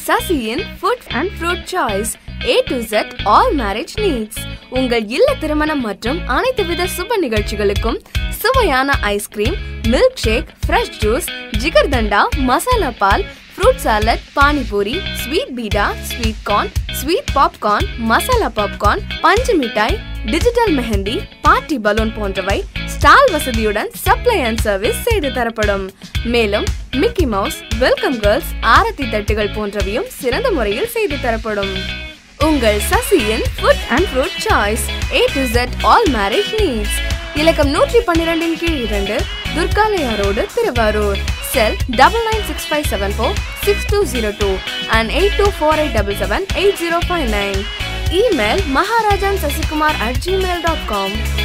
சசியின் food and fruit choice A to Z all marriage needs உங்கள் இல்ல திருமணம் மற்றும் அனைத்து வித சுப நிகழ்ச்சிகளுக்கும் சுவையான ice cream milkshake fresh juice jigarthanda masala பால் fruit salad panipuri sweet beeda sweet corn sweet popcorn masala popcorn பஞ்சு மிட்டாய் டிஜிட்டல் மெஹந்தி பார்ட்டி பலூன் போன்றவை ஸ்டால் வசதியுடன் சப்ளை அண்ட் சர்வீஸ் செய்து தரப்படும் மேலும் Mickey Mouse welcome girls aarti தட்டுகள் போன்றவையும் சிறந்த முறையில் செய்து தரப்படும் உங்கள் சசியின் food and fruit choice A to Z all marriage needs இலக்கம் நூற்றி பன்னிரெண்டின் கீழ் இரண்டு Durgalaya road Thiruvarur cell double nine six five seven four six two zero two and eight two four eight double seven eight zero five nine email Maharajan Sasikumar at Gmail dot com